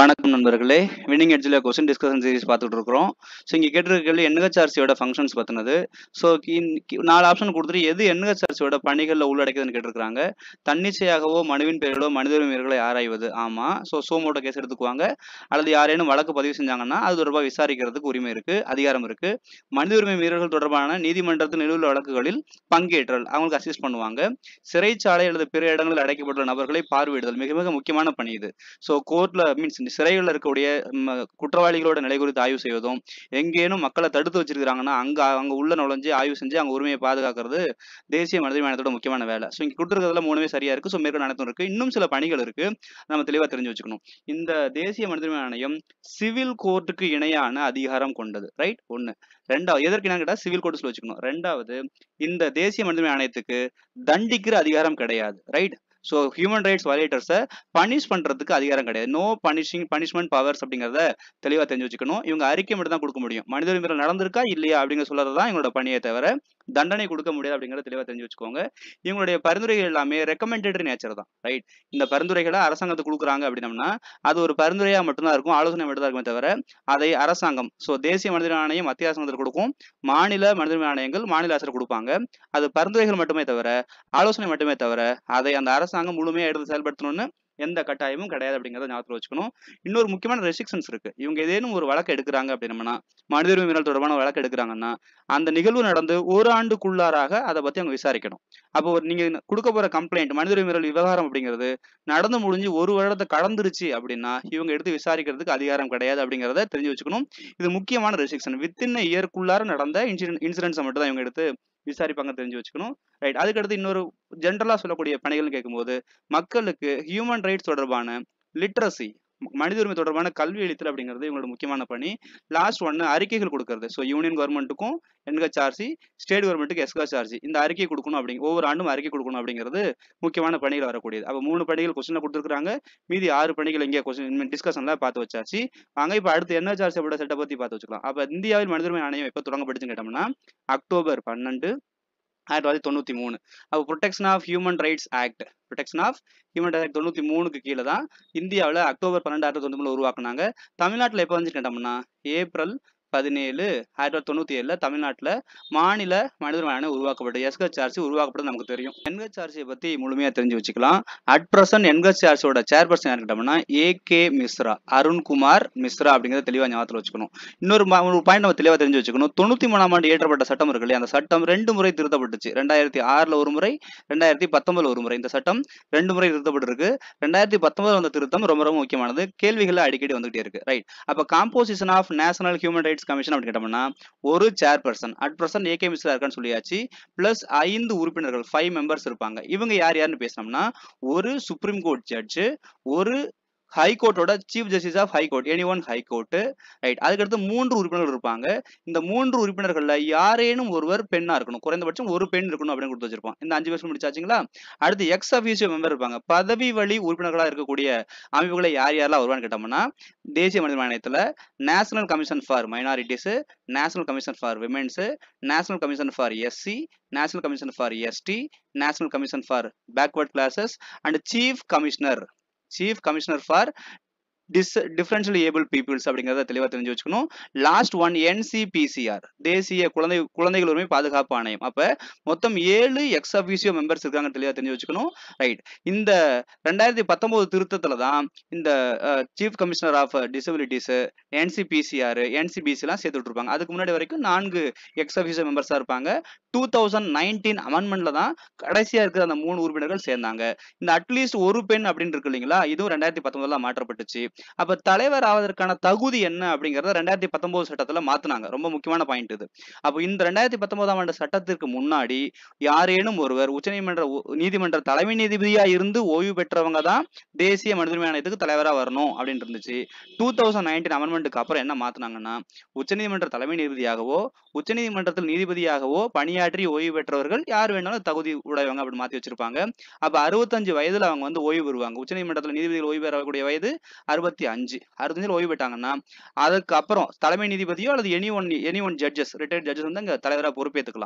வணக்கம் நண்பர்களே வின்னிங் எட்ஜில் கொஸ்டின் டிஸ்கஷன் சீரிஸ் பார்த்துட்டு இருக்கிறோம் ஸோ இங்கே கேட்டிருக்க கேள்வி என்ஹெச்ஆர்சியோட ஃபங்க்ஷன்ஸ் பற்றினது ஸோ நாலு ஆப்ஷன் கொடுத்துட்டு எது என்ஹெச்ஆர்சியோட பணிகளில் உள்ளடக்கியதுன்னு கேட்டிருக்காங்க தன்னிச்சையாகவோ மனுவின் பெயர்களோ மனித உரிமைகளை ஆராய்வது ஆமாம் ஸோ சோமோட கேஸ் எடுத்துக்குவாங்க அல்லது யாரேனும் வழக்கு பதிவு செஞ்சாங்கன்னா அது தொடர்பாக விசாரிக்கிறதுக்கு உரிமை இருக்கு அதிகாரம் இருக்கு மனித உரிமை மீறல்கள் தொடர்பான நீதிமன்றத்தில் நிலுவையில் வழக்குகளில் பங்கேற்றல் அவங்களுக்கு அசிஸ்ட் பண்ணுவாங்க சிறைச்சாலை அல்லது பிற இடங்களில் அடைக்கப்பட்டுள்ள நபர்களை பார்வையிடுதல் மிக மிக முக்கியமான பணி இது ஸோ கோர்ட்ல மீன்ஸ் சிறைகளில் இருக்கக்கூடிய ம், குற்றவாளிகளோட நிலை குறித்து ஆய்வு செய்வதும் எங்கேனும் மக்களை தடுத்து வச்சிருக்காங்கன்னா அங்க அங்க உள்ள நுழைஞ்சு ஆய்வு செஞ்சு அங்க உரிமையை பாதுகாக்கிறது தேசிய மனித உரிமை ஆணையத்தோட முக்கியமான வேலை ஸோ இங்க கொடுத்துருக்கிறதுல மூணுமே சரியா இருக்கு ஸோ மேற்கொண்டு அனைத்தும் இருக்கு இன்னும் சில பணிகள் இருக்கு நம்ம தெளிவா தெரிஞ்சு வச்சுக்கணும் இந்த தேசிய மனித உரிமை ஆணையம் சிவில் கோர்ட்டுக்கு இணையான அதிகாரம் கொண்டது ரைட் ஒண்ணு ரெண்டாவது எதற்கு என்ன கேட்டா சிவில் கோர்ட்ஸ்ல வச்சுக்கணும் ரெண்டாவது இந்த தேசிய மனித உரிமை ஆணையத்துக்கு தண்டிக்கிற அதிகாரம் கிடையாது ரைட் ஸோ ஹியூமன் ரைட்ஸ் வயலேட்டர்ஸை பனிஷ் பண்றதுக்கு அதிகாரம் கிடையாது நோ பனிஷிங் பனிஷ்மெண்ட் பவர்ஸ் அப்படிங்கிறத தெளிவா தெரிஞ்சு வச்சுக்கணும் இவங்க அறிக்கை மட்டும் தான் கொடுக்க முடியும் மனித உரிமை நடந்திருக்கா இல்லையா அப்படிங்கிற சொல்றது தான் இவங்களோட பணியை தவிர தண்டனை கொடுக்க முடியாது அப்படிங்கறத தெளிவா தெரிஞ்சு வச்சுக்கோங்க இவங்களுடைய பரிந்துரைகள் எல்லாமே ரெக்கமெண்டேட்டரி நேச்சர் தான் ரைட் இந்த பரிந்துரைகளை அரசாங்கத்துக்கு கொடுக்குறாங்க அப்படின்னம்னா அது ஒரு பரிந்துரையா மட்டும்தான் இருக்கும் ஆலோசனை மட்டும் தான் இருக்குமே தவிர அதை அரசாங்கம் ஸோ தேசிய மனித உரிமை ஆணையம் மத்திய அரசாங்கத்தில் கொடுக்கும் மாநில மனித உரிமை ஆணையங்கள் மாநில அரசு கொடுப்பாங்க அது பரிந்துரைகள் மட்டுமே தவிர ஆலோசனை மட்டுமே தவிர அதை அந்த அரசாங்கம் முழுமையா எடுத்து செயல்படுத்தணும்னு எந்த கட்டாயமும் கிடையாது அப்படிங்கறத ஞாபகத்தில் வச்சுக்கணும் இன்னொரு முக்கியமான ரெஸ்ட்ரிக்ஷன்ஸ் இருக்கு இவங்க ஏதேனும் ஒரு வழக்கு எடுக்கிறாங்க அப்படின்னம்னா மனித உரிமை மீறல் தொடர்பான வழக்கு எடுக்கிறாங்கன்னா அந்த நிகழ்வு நடந்து ஒரு ஆண்டுக்குள்ளாராக அதை பத்தி அவங்க விசாரிக்கணும் அப்போ ஒரு நீங்க கொடுக்க போற கம்ப்ளைண்ட் மனித உரிமை மீறல் விவகாரம் அப்படிங்கிறது நடந்து முடிஞ்சு ஒரு வருடத்தை கடந்துருச்சு அப்படின்னா இவங்க எடுத்து விசாரிக்கிறதுக்கு அதிகாரம் கிடையாது அப்படிங்கறத தெரிஞ்சு வச்சுக்கணும் இது முக்கியமான ரெஸ்ட்ரிக்ஷன் வித்தின் இயர்க்குள்ளார நடந்த இன்சிடென்ட் இன்சிடென்ட்ஸை மட்டும் தான் இவங்க எடுத்து விசாரிப்பாங்க தெரிஞ்சு வச்சுக்கணும் ரைட் அதுக்கடுத்து இன்னொரு ஜென்ரலா சொல்லக்கூடிய பணிகள்னு கேட்கும்போது மக்களுக்கு ஹியூமன் ரைட்ஸ் தொடர்பான லிட்ரஸி மனித உரிமை தொடர்பான கல்வி அளித்தல் அப்படிங்கிறது இவங்களோட முக்கியமான பணி லாஸ்ட் ஒன்னு அறிக்கைகள் கொடுக்கறது ஸோ யூனியன் கவர்மெண்ட்டுக்கும் என்ஹெச்ஆர்சி ஸ்டேட் கவர்மெண்ட்டுக்கு எஸ்ஹெச்ஆர்சி இந்த அறிக்கை கொடுக்கணும் அப்படிங்க ஒவ்வொரு ஆண்டும் அறிக்கை கொடுக்கணும் அப்படிங்கிறது முக்கியமான பணிகள் வரக்கூடியது அப்போ மூணு பணிகள் கொஸ்டின்ல கொடுத்துருக்காங்க மீதி ஆறு பணிகள் இங்கே கொஸ்டின் டிஸ்கஷன்ல பார்த்து வச்சாச்சு வாங்க இப்போ அடுத்து என்ஹெச்ஆர்சி அப்படி செட்டை பத்தி பார்த்து வச்சுக்கலாம் அப்போ இந்தியாவில் மனித உரிமை ஆணையம் எப்போ தொடங்கப்பட்டுச்சுன்னு கேட்டோம்னா அக்டோபர் பன்னெண்டு ஆயிரத்தி தொள்ளாயிரத்தி தொண்ணூத்தி மூணு அப்போ protection of human rights act protection of human rights தொண்ணூத்தி மூணுக்கு கீழே தான் இந்தியாவில் அக்டோபர் பன்னெண்டு ஆயிரத்தி தொண்ணூத்தி மூணு உருவாக்குனாங்க தமிழ்நாட்டில் எப்போ வந்து கேட்டோம்னா ஏப்ரல் பதினேழு ஆயிரத்தி தொள்ளாயிரத்தி தொண்ணூத்தி ஏழுல தமிழ்நாட்டில் மாநில மனித உரிமை ஆணையம் உருவாக்கப்பட்டது எஸ்ஹெச்ஆர்சி உருவாக்கப்பட்டது நமக்கு தெரியும் என்ஹெச்ஆர்சியை பத்தி முழுமையா தெரிஞ்சு வச்சுக்கலாம் அட் பிரசன்ட் என்ஹெச்ஆர்சியோட சேர்பர்சன் யாரு கேட்டோம்னா ஏ கே மிஸ்ரா அருண்குமார் மிஸ்ரா அப்படிங்கிறத தெளிவா ஞாபகத்தில் வச்சுக்கணும் இன்னொரு ம- ஒரு பாயிண்ட் நம்ம தெளிவா தெரிஞ்சு வச்சுக்கணும் தொண்ணூத்தி மூணாம் ஆண்டு இயற்றப்பட்ட சட்டம் இருக்கு இல்லையா அந்த சட்டம் ரெண்டு முறை திருத்தப்பட்டுச்சு ரெண்டாயிரத்தி ஆறுல ஒரு முறை ரெண்டாயிரத்தி பத்தொன்பதுல ஒரு முறை இந்த சட்டம் ரெண்டு முறை திருத்தப்பட்டிருக்கு ரெண்டாயிரத்தி பத்தொன்பது வந்த திருத்தம் ரொம்ப ரொம்ப முக்கியமானது கேள்விகள் அடிக்கடி வந்துகிட்டே இருக்கு ரைட் அப்ப composition of national human rights commission அப்படின்னு கேட்டோம்னா ஒரு chairperson at present AK Mishra இருக்கான்னு சொல்லியாச்சு பிளஸ் ஐந்து உறுப்பினர்கள் ஃபைவ் மெம்பர்ஸ் இருப்பாங்க இவங்க யார் யாருன்னு பேசினோம்னா ஒரு சுப்ரீம் கோர்ட் ஜட்ஜு ஒரு ஹைகோர்ட்டோட chief justice of high court any one high court right அதுக்கடுத்து மூன்று உறுப்பினர்கள் இருப்பாங்க இந்த மூன்று உறுப்பினர்கள்ல யாரேனும் ஒருவர் பெண்ணா இருக்கணும் குறைந்தபட்சம் ஒரு பெண் இருக்கணும் அப்படின்னு கொடுத்து வச்சிருப்போம் இந்த அஞ்சு வருஷம் முடிச்சாச்சுங்களா அடுத்து எக்ஸ் அஃபீஷியோ மெம்பர் இருப்பாங்க பதவி வழி உறுப்பினர்களா இருக்கக்கூடிய அமைப்புகளை யார் யாரெல்லாம் வருவான்னு கேட்டோம்னா தேசிய மனித உரிமை ஆணையத்துல national commission for minorities national commission for women's national commission for SC national commission for ST national commission for backward classes and chief commissioner chief commissioner for dis differentially able peoples அப்படிங்கிறத தெளிவாக தெரிஞ்சு வச்சுக்கணும் last one NCPCR தேசிய குழந்தை குழந்தைகள் உரிமை பாதுகாப்பு ஆணையம் அப்ப மொத்தம் ஏழு எக்ஸ் அபிசியோ மெம்பர்ஸ் இருக்காங்க தெளிவாக தெரிஞ்சு வச்சுக்கணும் ரைட் இந்த ரெண்டாயிரத்தி பத்தொன்பது திருத்தத்துல தான் இந்த chief commissioner of disabilities NCPCR NCBC எல்லாம் சேர்த்து விட்டுருப்பாங்க அதுக்கு முன்னாடி வரைக்கும் நான்கு எக்ஸ் அபிசியோ மெம்பர்ஸா இருப்பாங்க டூ தௌசண்ட் நைன்டீன் அமெண்ட்மெண்ட்ல தான் கடைசியா இருக்கிற அந்த மூணு உறுப்பினர்கள் சேர்ந்தாங்க இந்த அட்லீஸ்ட் ஒரு பெண் அப்படின்னு இருக்கு இல்லைங்களா இதுவும் ரெண்டாயிரத்தி பத்தொன்பதுல மாற்றப்பட்டுச்சு அப்ப தலைவர் ஆவதற்கான தகுதி என்ன அப்படிங்கறத ரெண்டாயிரத்தி பத்தொன்பது சட்டத்துல மாத்துனாங்க ரொம்ப முக்கியமான பாயிண்ட் இது அப்போ இந்த ரெண்டாயிரத்தி பத்தொன்பதாம் ஆண்டு சட்டத்திற்கு முன்னாடி யாரேனும் ஒருவர் உச்சநீதிமன்ற உ- நீதிமன்ற தலைமை நீதிபதியா இருந்து ஓய்வு பெற்றவங்க தான் தேசிய மனித உரிமை ஆணையத்துக்கு தலைவரா வரணும் அப்படின்னு இருந்துச்சு டூ தௌசண்ட் நைன்டீன் அமெண்ட்மெண்ட்டுக்கு அப்புறம் என்ன மாத்துனாங்கன்னா உச்சநீதிமன்ற தலைமை நீதிபதியாகவோ உச்சநீதிமன்றத்தில் நீதிபதியாகவோ பணியாற்றி ஓய்வு பெற்றவர்கள் யார் வேணாலும் தகுதி உடையவங்க அப்படி மாத்தி வச்சிருப்பாங்க அப்ப அறுபத்தஞ்சு வயதுல அவங்க வந்து ஓய்வு பெறுவாங்க உச்சநீதிமன்றத்தில் நீதிபதிகள் ஓய்வு பெறக்கூடிய வயது அறுபத்தி அஞ்சு அறுபத்தஞ்சில் ஓய்வு பெற்றாங்கன்னா அதுக்கு அப்புறம் தலைமை நீதிபதியோ அல்லது any one any one judges retired judges வந்து அங்க தலைவரா பொறுப்பேற்றுக்கலாம்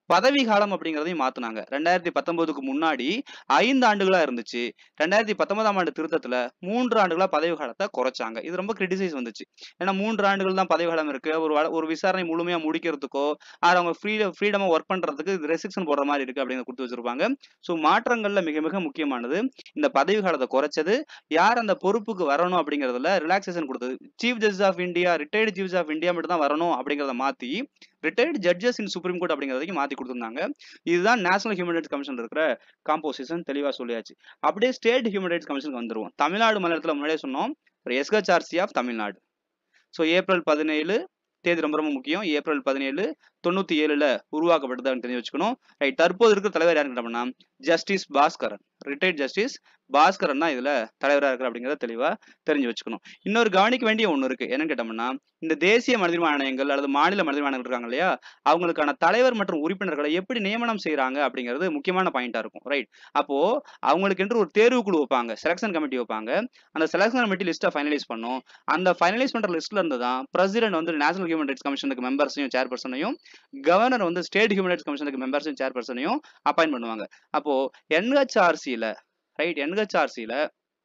பதவி காலம் அப்படிங்கிறதையும் மாத்துனாங்க ரெண்டாயிரத்தி பத்தொன்பதுக்கு முன்னாடி ஐந்து ஆண்டுகளா இருந்துச்சு ரெண்டாயிரத்தி பத்தொன்பதாம் ஆண்டு திருத்தத்துல மூன்று ஆண்டுகளா பதவி காலத்தை குறைச்சாங்க இது ரொம்ப கிரிட்டிசைஸ் வந்துச்சு ஏன்னா மூன்று ஆண்டுகள் தான் பதவி காலம் இருக்கு ஒரு வ- ஒரு விசாரணை முழுமையா முடிக்கிறதுக்கோ அது அவங்க ஃப்ரீ ஃப்ரீடமா ஒர்க் பண்றதுக்கு ரெஸ்ட்ரிக்ஷன் போடுற மாதிரி இருக்கு அப்படின்னு கொடுத்து வச்சிருப்பாங்க ஸோ மாற்றங்கள்ல மிக மிக முக்கியமானது இந்த பதவி காலத்தை குறைச்சது யார் அந்த பொறுப்புக்கு வரணும் அப்படிங்கறதுல ரிலாக்ஸேஷன் கொடுத்தது chief justice of India retired chief of India மட்டும் தான் வரணும் அப்படிங்கறத மாத்தி retired judges in supreme court அப்படிங்கிறதையும் மாத்தி கொடுத்திருந்தாங்க இதுதான் நேஷனல் ஹியூமன் ரைட்ஸ் கமிஷன் இருக்கிற காம்போசிஷன் தெளிவா சொல்லியாச்சு அப்படியே ஸ்டேட் ஹியூமன் ரைட்ஸ் கமிஷனுக்கு வந்துருவோம் தமிழ்நாடு மாநிலத்துல முன்னாடியே சொன்னோம் ஒரு SHRC of Tamil Nadu so April பதினேழு தேதி ரொம்ப ரொம்ப முக்கியம் ஏப்ரல் பதினேழு தொண்ணூத்தி ஏழுல உருவாக்கப்பட்டதுன்னு தெரிஞ்சு வச்சுக்கணும் ரைட் தற்போது இருக்கிற தலைவர் யாருன்னு கேட்டோம்னா justice Bhaskaran retired justice Bhaskaran தான் இதுல தலைவரா இருக்கிற அப்படிங்கறத தெளிவா தெரிஞ்சு வச்சுக்கணும் இன்னொரு கவனிக்க வேண்டிய ஒண்ணு இருக்கு என்னன்னு கேட்டோம்னா இந்த தேசிய மனித உரிமை ஆணையங்கள் அல்லது மாநில மனித உரிமை ஆணையங்கள் இருக்காங்க இல்லையா அவங்களுக்கான தலைவர் மற்றும் உறுப்பினர்களை எப்படி நியமனம் செய்யறாங்க அப்படிங்கிறது முக்கியமான பாயிண்டா இருக்கும் ரைட் அப்போ அவங்களுக்கு என்று ஒரு தேர்வு குழு வைப்பாங்க செலக்ஷன் கமிட்டி வைப்பாங்க அந்த செலக்ஷன் கமிட்டி லிஸ்ட்டை ஃபைனலைஸ் பண்ணும் அந்த ஃபைனலைஸ் பண்ற லிஸ்ட்ல இருந்து தான் பிரசிடென்ட் வந்து நேஷனல் ஹியூமன் ரைட்ஸ் கமிஷனுக்கு மெம்பர்ஸையும் சேர்பர்சனையும் கவர்னர் வந்து ஸ்டேட் ஹியூமன் ரைட்ஸ் கமிஷனுக்கு மெம்பர்ஸையும் சேர்பர்சனையும் அப்பாயின்ட் பண்ணுவாங்க அப்போ என்ஹெச்ஆர்சியில ரைட் என்ஹெச்ஆர்சியில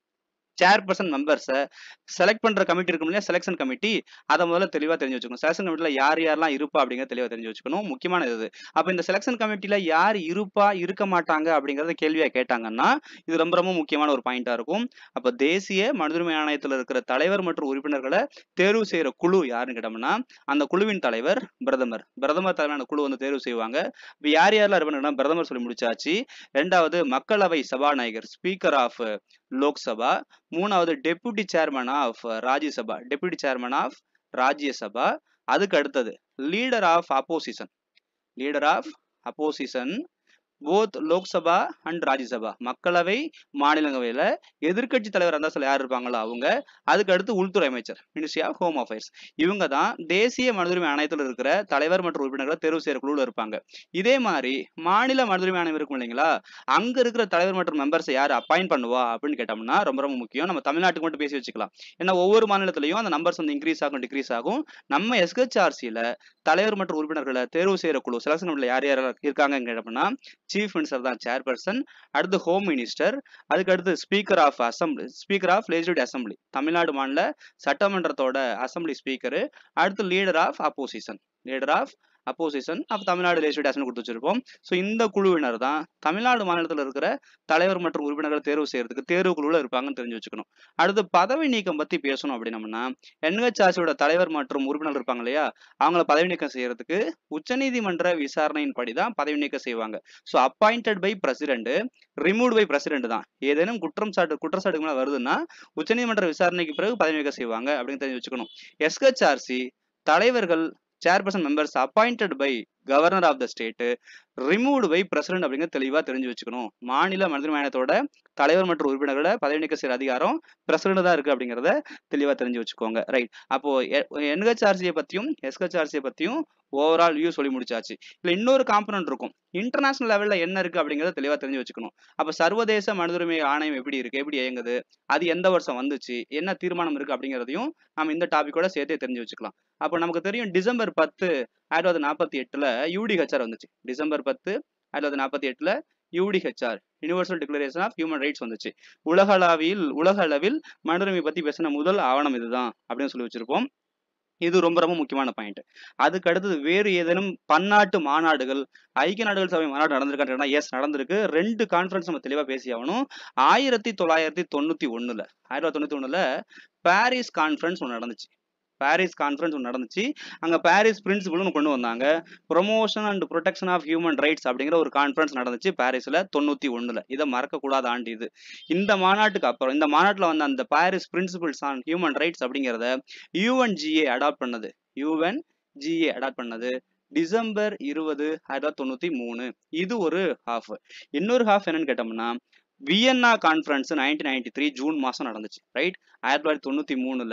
சேர்பர்சன் மெம்பர்ஸை செலக்ட் பண்ற கமிட்டி இருக்கும் இல்லையா செலெக்ஷன் கமிட்டி அதை முதல்ல தெளிவா தெரிஞ்சு வச்சுக்கணும் செலக்ஷன் கமிட்டில யார் யாரெல்லாம் இருப்பா அப்படிங்கறத தெளிவா தெரிஞ்சு வச்சுக்கணும் முக்கியமான இது அப்ப இந்த செலெக்ஷன் கமிட்டில யார் இருப்பா இருக்க மாட்டாங்க அப்படிங்கறத கேள்வியா கேட்டாங்கன்னா இது ரொம்ப ரொம்ப முக்கியமான ஒரு பாயிண்டா இருக்கும் அப்ப தேசிய மனிதுரிமை ஆணையத்துல இருக்கிற தலைவர் மற்றும் உறுப்பினர்களை தேர்வு செய்யற குழு யாருன்னு கேட்டோம்னா அந்த குழுவின் தலைவர் பிரதமர் பிரதமர் தலைமையான குழு வந்து தேர்வு செய்வாங்க இப்ப யார் யாரெல்லாம் இருப்பாங்கன்னா பிரதமர் சொல்லி முடிச்சாச்சு ரெண்டாவது மக்களவை சபாநாயகர் ஸ்பீக்கர் ஆஃப் லோக்சபா மூணாவது deputy chairman of Rajya Sabha deputy chairman of Rajya Sabha அதுக்கு அடுத்தது leader of opposition leader of opposition both Lok Sabha and Rajya Sabha மக்களவை மாநிலங்களவையில எதிர்க்கட்சி தலைவர் இருந்தா சொல்ல யார் இருப்பாங்களோ அவங்க அதுக்கு அடுத்து உள்துறை அமைச்சர் மினிஸ்ட்ரி ஆஃப் ஹோம் அஃபேர்ஸ் இவங்க தான் தேசிய மனிதுரிமை ஆணையத்தில் இருக்கிற தலைவர் மற்றும் உறுப்பினர்களை தேர்வு செய்யற குழுல இருப்பாங்க இதே மாதிரி மாநில மனிதுரிமை ஆணையம் இருக்கும் இல்லைங்களா அங்க இருக்கிற தலைவர் மற்றும் மெம்பர்ஸை யார் அப்பாயிண்ட் பண்ணுவா அப்படின்னு கேட்டோம்னா ரொம்ப ரொம்ப முக்கியம் நம்ம தமிழ்நாட்டுக்கு மட்டும் பேசி வச்சுக்கலாம் ஏன்னா ஒவ்வொரு மாநிலத்திலையும் அந்த நம்பர்ஸ் வந்து இன்க்ரீஸ் ஆகும் டிக்ரீஸ் ஆகும் நம்ம எஸ்ஹெச்ஆர்சியில தலைவர் மற்றும் உறுப்பினர்களை தேர்வு செய்யற குழு செலக்ஷன் கமிட்டில யார் யார் இருக்காங்கன்னு கேட்டோம்னா சீஃப் மினிஸ்டர் தான் சேர்பர்சன் அடுத்து ஹோம் மினிஸ்டர் அதுக்கு அடுத்து speaker of assembly speaker of legislative assembly Tamil Nadu மாநில சட்டமன்றத்தோட அசம்பிளி ஸ்பீக்கர் அடுத்து leader of opposition leader of opposition அப்போ தமிழ்நாடு லெஜிஸ்லேட்டிவ் அசம்பிளி கொடுத்து வச்சிருப்போம் ஸோ இந்த குழுவினர் தான் தமிழ்நாடு மாநிலத்தில் இருக்கிற தலைவர் மற்றும் உறுப்பினர்கள் தேர்வு செய்யறதுக்கு தேர்வு குழுவில் இருப்பாங்கன்னு தெரிஞ்சு வச்சுக்கணும் அடுத்து பதவி நீக்கம் பத்தி பேசணும் அப்படின்னம்னா என்ஹெச்ஆர்சியோட தலைவர் மற்றும் உறுப்பினர்கள் இருப்பாங்க இல்லையா அவங்கள பதவி நீக்கம் செய்யறதுக்கு உச்சநீதிமன்ற விசாரணையின் படி தான் பதவி நீக்கம் செய்வாங்க so appointed by president remove by president தான் ஏதேனும் குற்றம் சாட்டு குற்றச்சாட்டு மேல வருதுன்னா உச்சநீதிமன்ற விசாரணைக்கு பிறகு பதவி நீக்கம் செய்வாங்க அப்படின்னு தெரிஞ்சு வச்சுக்கணும் எஸ்ஹெச்ஆர்சி தலைவர்கள் chairperson members appointed by governor of the state removed by president அப்படிங்கிறது தெளிவா தெரிஞ்சு வச்சுக்கணும் மாநில மனித மாநிலத்தோட தலைவர் மற்றும் உறுப்பினர்களை பதவி நீக்கம் செய்யற அதிகாரம் பிரசிடென்ட் தான் இருக்கு அப்படிங்கிறத தெளிவா தெரிஞ்சு வச்சுக்கோங்க ரைட் அப்போ என்ஹெச்ஆர்சியை பத்தியும் எஸ்ஹெச்ஆர்சியை பத்தியும் ஓவரால் வியூ சொல்லி முடிச்சாச்சு இல்ல இன்னொரு காம்பனன்ட் இருக்கும் இன்டர்நேஷனல் லெவல்ல என்ன இருக்கு அப்படிங்கறத தெளிவா தெரிஞ்சு வச்சுக்கணும் அப்ப சர்வதேச மனிதுரிமை ஆணையம் எப்படி இருக்கு எப்படி இயங்குது அது எந்த வருஷம் வந்துச்சு என்ன தீர்மானம் இருக்கு அப்படிங்கறதையும் நம்ம இந்த டாபிக்கோட சேர்த்தே தெரிஞ்சு வச்சுக்கலாம் அப்போ நமக்கு தெரியும் டிசம்பர் பத்து ஆயிரத்தி தொள்ளாயிரத்தி நாற்பத்தி எட்டுல யூடிஹெச்ஆர் வந்துச்சு டிசம்பர் பத்து ஆயிரத்தி தொள்ளாயிரத்தி நாற்பத்தி எட்டுல UDHR universal declaration of human rights வந்துச்சு உலகளவில் உலக அளவில் மனிதுரிமை பத்தி பேசின முதல் ஆவணம் இதுதான் அப்படின்னு சொல்லி வச்சிருப்போம் இது ரொம்ப ரொம்ப முக்கியமான பாயிண்ட் அதுக்கு அடுத்தது வேறு ஏதேனும் பன்னாட்டு மாநாடுகள் ஐக்கிய நாடுகள் சபை மாநாடு நடந்திருக்காங்கன்னா எஸ் நடந்திருக்கு ரெண்டு கான்ஃபரன்ஸ் நம்ம தெளிவா பேசி ஆகணும் ஆயிரத்தி தொள்ளாயிரத்தி தொண்ணூத்தி ஒண்ணுல ஆயிரத்தி தொண்ணூத்தி ஒண்ணுல பாரிஸ் கான்ஃபரன்ஸ் ஒன்று நடந்துச்சு பாரிஸ் கான்ஃபரன்ஸ் ஒன்று நடந்துச்சு அங்க பாரிஸ் பிரின்சிபல்னு கொண்டு வந்தாங்க promotion and protection of human rights அப்படிங்கிற ஒரு கான்ஃபரன்ஸ் நடந்துச்சு பாரிஸ்ல தொண்ணூத்தி ஒண்ணுல இதை மறக்கக்கூடாத ஆண்டு இது இந்த மாநாட்டுக்கு அப்புறம் இந்த மாநாட்டுல வந்து அந்த Paris principles on human rights அப்படிங்கிறத யூஎன்ஜிஏ அடாப்ட் பண்ணது யூஎன்ஜிஏ அடாப்ட் பண்ணது டிசம்பர் இருபது ஆயிரத்தி தொண்ணூத்தி மூணு இது ஒரு ஹாஃப் இன்னொரு ஹாஃப் என்னன்னு கேட்டோம்னா Vienna conference nineteen ninety three June மாசம் நடந்துச்சு ரைட் ஆயிரத்தி தொள்ளாயிரத்தி தொண்ணூத்தி மூணுல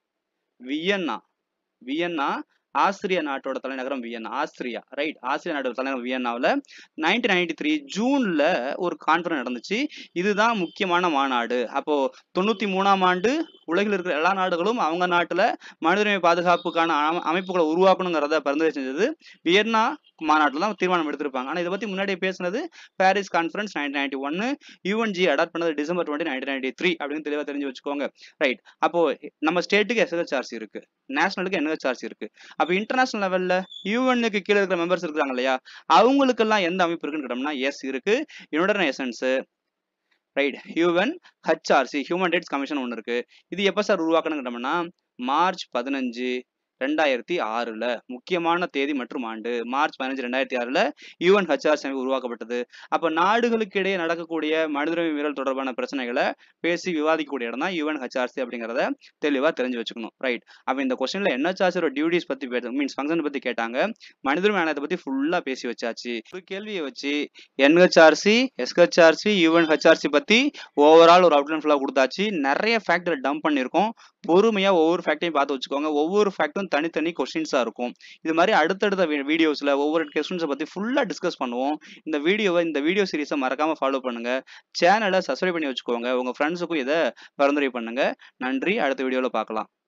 வியன்னா வியன்னா ஆஸ்திரிய நாட்டோட தலைநகரம் வியன்னா ஆஸ்திரியா ரைட் ஆஸ்திரிய நாட்டோட தலைநகரம் வியன்னாவில் நைன்டீன் நைன்டி த்ரீ ஜூன்ல ஒரு கான்ஃபரன்ஸ் நடந்துச்சு இதுதான் முக்கியமான மாநாடு அப்போ தொண்ணூத்தி மூணாம் ஆண்டு உலகில் இருக்கிற எல்லா நாடுகளும் அவங்க நாட்டுல மனிதரிமை பாதுகாப்புக்கான அம- அமைப்புகளை உருவாக்கணுங்கிறத பரிந்துரை செஞ்சது வியன்னா மாநாட்டில் தான் தீர்மானம் எடுத்திருப்பாங்க ஆனா இதை பத்தி முன்னாடியே பேசுனது பாரிஸ் கான்ஃபரன்ஸ் நைன்டீன் நைன்டி ஒன்னு யூஎன்ஜி அடாப்ட் பண்ணது December twenty nineteen ninety three அப்படின்னு தெளிவா தெரிஞ்சு வச்சுக்கோங்க ரைட் அப்போ நம்ம ஸ்டேட்டுக்கு எஸ்ஹெச்ஆர்சி இருக்கு நேஷனலுக்கு என்ஹெச்ஆர்சி இருக்கு அப்போ இன்டர்நேஷனல் லெவல்ல யூஎன்னுக்கு கீழே இருக்கிற மெம்பர்ஸ் இருக்காங்க இல்லையா அவங்களுக்கெல்லாம் எந்த அமைப்பு இருக்குன்னு கேட்டோம்னா எஸ் இருக்கு united nations right human HRC human rights commission ஒன்று இருக்கு இது எப்போ சார் உருவாக்கணும்னு கேட்டோம்னா மார்ச் பதினஞ்சு ரெண்டாயிரத்தி ஆறுல முக்கியமான தேதி மற்றும் ஆண்டு மார்ச் பதினஞ்சு ரெண்டாயிரத்தி ஆறுல யூஎன் ஹச்ஆர்சி அமைப்பு உருவாக்கப்பட்டது அப்ப நாடுகளுக்கு இடையே நடக்கக்கூடிய மனிதரிமை மீறல் தொடர்பான பிரச்சனைகளை பேசி விவாதிக்கக்கூடிய இடம் தான் யூஎன் ஹச்ஆர்சி அப்படிங்கிறத தெளிவா தெரிஞ்சு வச்சுக்கணும் ரைட் அப்ப இந்த கொஸ்டின்ல என்ஹெச்ஆர்சியோட டியூட்டிஸ் பத்தி மீன்ஸ் ஃபங்க்ஷன் பத்தி கேட்டாங்க மனிதரிமை ஆணையத்தை பத்தி ஃபுல்லா பேசி வச்சாச்சு ஒரு கேள்வியை வச்சு என்ஹெச்ஆர்சி எஸ்ஹெச்ஆர்சி யூஎன் ஹெச்ஆர்சி பத்தி ஓவரால் ஒரு அவுட்லைன் ஃபுல்லாக கொடுத்தாச்சு நிறைய ஃபேக்டரை டம்ப் பண்ணியிருக்கோம் பொறுமையா ஒவ்வொரு ஃபேக்டையும் பார்த்து வச்சுக்கோங்க ஒவ்வொரு ஃபேக்டும் தனித்தனி கொஸ்டின்ஸாக இருக்கும் இது மாதிரி அடுத்தடுத்த வீடியோஸ்ல ஒவ்வொரு கொஸ்டின்ஸை பத்தி ஃபுல்லா டிஸ்கஸ் பண்ணுவோம் இந்த வீடியோவை இந்த வீடியோ சீரிஸை மறக்காம ஃபாலோ பண்ணுங்க சேனலை சப்ஸ்கிரைப் பண்ணி வச்சுக்கோங்க உங்க ஃப்ரெண்ட்ஸுக்கும் இதை பரிந்துரை பண்ணுங்க நன்றி அடுத்த வீடியோவில் பார்க்கலாம்